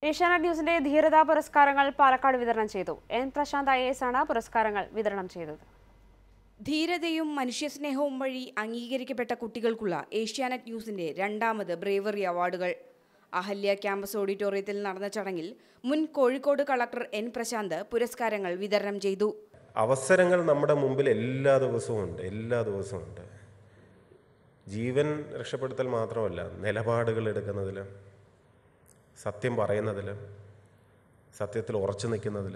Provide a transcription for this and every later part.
ഏഷ്യാനെറ്റ് ന്യൂസിന്റെ ധീരതാ പുരസ്കാരങ്ങൾ പാലക്കാട് വിതരണം ചെയ്തു എൻ പ്രശാന്ത് ഐ എസ് ആണ് പുരസ്കാരങ്ങൾ വിതരണം ചെയ്തത് ധീരതയും മനുഷ്യസ്നേഹവും വഴി അംഗീകരിക്കപ്പെട്ട കുട്ടികൾക്കുള്ള ഏഷ്യാനെറ്റ് ന്യൂസിന്റെ രണ്ടാമത് ബ്രേവറി അവാർഡുകൾ അഹല്യ ക്യാമ്പസ് ഓഡിറ്റോറിയത്തിൽ നടന്ന ചടങ്ങിൽ മുൻ കോഴിക്കോട് കളക്ടർ എൻ പ്രശാന്ത് പുരസ്കാരങ്ങൾ വിതരണം ചെയ്തു അവസരങ്ങൾ നമ്മുടെ മുമ്പിൽ എല്ലാ ദിവസവും ഉണ്ട് എല്ലാ ദിവസവും ഉണ്ട് ജീവൻ രക്ഷപ്പെടുത്തൽ മാത്രമല്ല നിലപാടുകൾ എടുക്കുന്നതിൽ സത്യം പറയുന്നതിൽ സത്യത്തിൽ ഉറച്ചു നിൽക്കുന്നതിൽ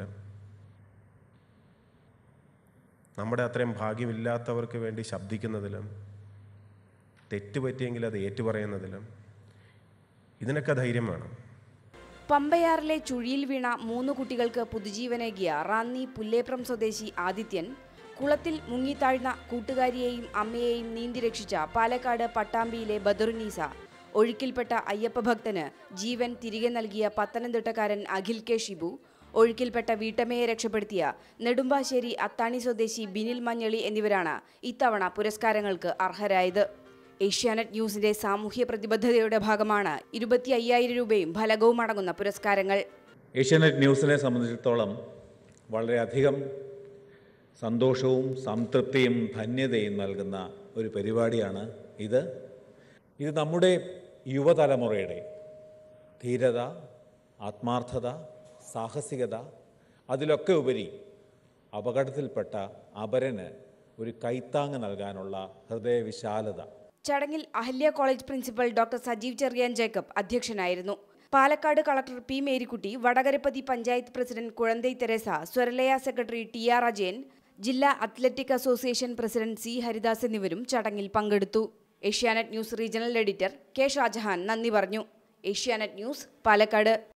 നമ്മുടെ അത്രയും ഭാഗ്യമില്ലാത്തവർക്ക് വേണ്ടി ശബ്ദിക്കുന്നതിലും തെറ്റുപറ്റിയെങ്കിൽ അത് ഏറ്റുപറയുന്നതിലും ഇതിനൊക്കെ ധൈര്യം വേണം പമ്പയാറിലെ ചുഴിയിൽ വീണ മൂന്ന് കുട്ടികൾക്ക് പുതുജീവനേകിയ റാന്നി പുല്ലേപ്രം സ്വദേശി ആദിത്യൻ കുളത്തിൽ മുങ്ങിത്താഴ്ന്ന കൂട്ടുകാരിയെയും അമ്മയെയും നീന്തി രക്ഷിച്ച പാലക്കാട് പട്ടാമ്പിയിലെ ബദറുനീസ ഒഴുക്കിൽപ്പെട്ട അയ്യപ്പ ഭക്തന് ജീവൻ തിരികെ നൽകിയ പത്തനംതിട്ടക്കാരൻ അഖിൽ കെ ഷിബു ഒഴുക്കിൽപ്പെട്ട വീട്ടമ്മയെ രക്ഷപ്പെടുത്തിയ നെടുമ്പാശ്ശേരി അത്താണി സ്വദേശി ബിനിൽ മഞ്ഞളി എന്നിവരാണ് ഇത്തവണ പുരസ്കാരങ്ങൾക്ക് അർഹരായത് ഏഷ്യാനെറ്റ് ന്യൂസിന്റെ സാമൂഹ്യ പ്രതിബദ്ധതയുടെ ഭാഗമാണ് ഇരുപത്തി അയ്യായിരം രൂപയും ഫലകവും അടങ്ങുന്ന പുരസ്കാരങ്ങൾ ഏഷ്യാനെറ്റ് ന്യൂസിനെ സംബന്ധിച്ചിടത്തോളം വളരെയധികം സന്തോഷവും സംതൃപ്തിയും ധന്യതയും നൽകുന്ന ഒരു പരിപാടിയാണ് ഇത് ഇത് നമ്മുടെ യുവതലമുറയുടെ ധീരത ആത്മാർത്ഥത സാഹസികത അതിലൊക്കെ ഉപരി അപകടത്തിൽപ്പെട്ട അപരന് ഒരു കൈത്താങ് നൽകാനുള്ള ഹൃദയവിശാലത ചടങ്ങിൽ Ahalya college principal doctor Sajeev Cherian Jacob അധ്യക്ഷനായിരുന്നു Palakkad collector P Marykutty Vadakarapathy panchayat president Kuzhanthai Theresa Swaralaya secretary T R Ajayan ജില്ലാ athletic association president C Haridas എന്നിവരും ചടങ്ങിൽ പങ്കെടുത്തു Asianet news regional editor K Shahjahan നന്ദി പറഞ്ഞു ഏഷ്യാനെറ്റ് ന്യൂസ് പാലക്കാട്